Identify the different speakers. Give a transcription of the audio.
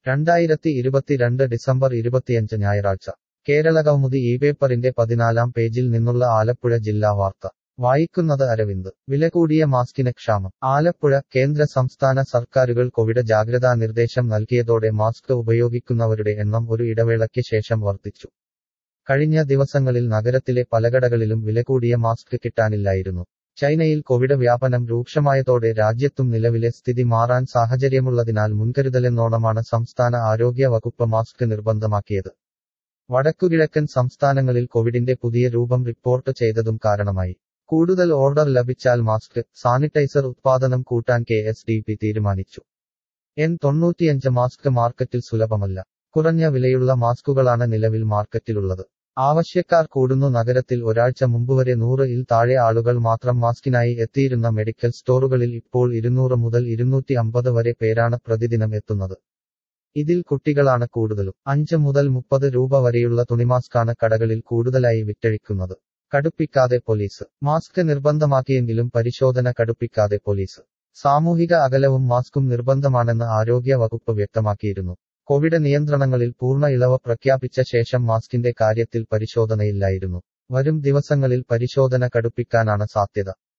Speaker 1: രണ്ടായിരത്തി ഇരുപത്തിരണ്ട് ഡിസംബർ ഇരുപത്തിയഞ്ച് ഞായറാഴ്ച കേരളകൗമുദി ഈ പേപ്പറിന്റെ പതിനാലാം പേജിൽ നിന്നുള്ള ആലപ്പുഴ ജില്ലാ വാർത്ത വായിക്കുന്നത് അരവിന്ദ് വില കൂടിയ മാസ്കിന് ക്ഷാമം ആലപ്പുഴ കേന്ദ്ര സംസ്ഥാന സർക്കാരുകൾ കോവിഡ് ജാഗ്രതാ നിർദ്ദേശം നൽകിയതോടെ മാസ്ക് ഉപയോഗിക്കുന്നവരുടെ എണ്ണം ഒരു ഇടവേളയ്ക്ക് ശേഷം വർദ്ധിച്ചു കഴിഞ്ഞ ദിവസങ്ങളിൽ നഗരത്തിലെ പലകടകളിലും വില കൂടിയ മാസ്ക് കിട്ടാനില്ലായിരുന്നു ചൈനയിൽ കോവിഡ് വ്യാപനം രൂക്ഷമായതോടെ രാജ്യത്തും നിലവിലെ സ്ഥിതി മാറാൻ സാഹചര്യമുള്ളതിനാൽ മുൻകരുതലെന്നോണമാണ് സംസ്ഥാന ആരോഗ്യ വകുപ്പ് മാസ്ക് നിർബന്ധമാക്കിയത് വടക്കുകിഴക്കൻ സംസ്ഥാനങ്ങളിൽ കോവിഡിന്റെ പുതിയ രൂപം റിപ്പോർട്ട് ചെയ്തതും കാരണമായി കൂടുതൽ ഓർഡർ ലഭിച്ചാൽ മാസ്ക് സാനിറ്റൈസർ ഉത്പാദനം കൂട്ടാൻ കെ എസ് ഡി പി തീരുമാനിച്ചു എൻ തൊണ്ണൂറ്റിയഞ്ച് മാസ്ക് മാർക്കറ്റിൽ സുലഭമല്ല കുറഞ്ഞ വിലയുള്ള മാസ്കുകളാണ് നിലവിൽ മാർക്കറ്റിലുള്ളത് ആവശ്യക്കാർ കൂടുന്നു നഗരത്തിൽ ഒരാഴ്ച മുമ്പുവരെ നൂറ് ഇൽ താഴെ ആളുകൾ മാത്രം മാസ്കിനായി എത്തിയിരുന്ന മെഡിക്കൽ സ്റ്റോറുകളിൽ ഇപ്പോൾ ഇരുന്നൂറ് മുതൽ ഇരുന്നൂറ്റി അമ്പത് വരെ പേരാണ് പ്രതിദിനം എത്തുന്നത് ഇതിൽ കുട്ടികളാണ് കൂടുതലും അഞ്ച് മുതൽ മുപ്പത് രൂപ വരെയുള്ള തുണിമാസ്കാണ് കടകളിൽ കൂടുതലായി വിറ്റഴിക്കുന്നത് കടുപ്പിക്കാതെ പോലീസ് മാസ്ക് നിർബന്ധമാക്കിയെങ്കിലും പരിശോധന കടുപ്പിക്കാതെ പോലീസ് സാമൂഹിക അകലവും മാസ്കും നിർബന്ധമാണെന്ന് ആരോഗ്യ വകുപ്പ് വ്യക്തമാക്കിയിരുന്നു കോവിഡ് നിയന്ത്രണങ്ങളിൽ പൂർണ്ണ ഇളവ് പ്രഖ്യാപിച്ച ശേഷം മാസ്കിന്റെ കാര്യത്തിൽ പരിശോധനയില്ലായിരുന്നു വരും ദിവസങ്ങളിൽ പരിശോധന കടുപ്പിക്കാനാണ് സാധ്യത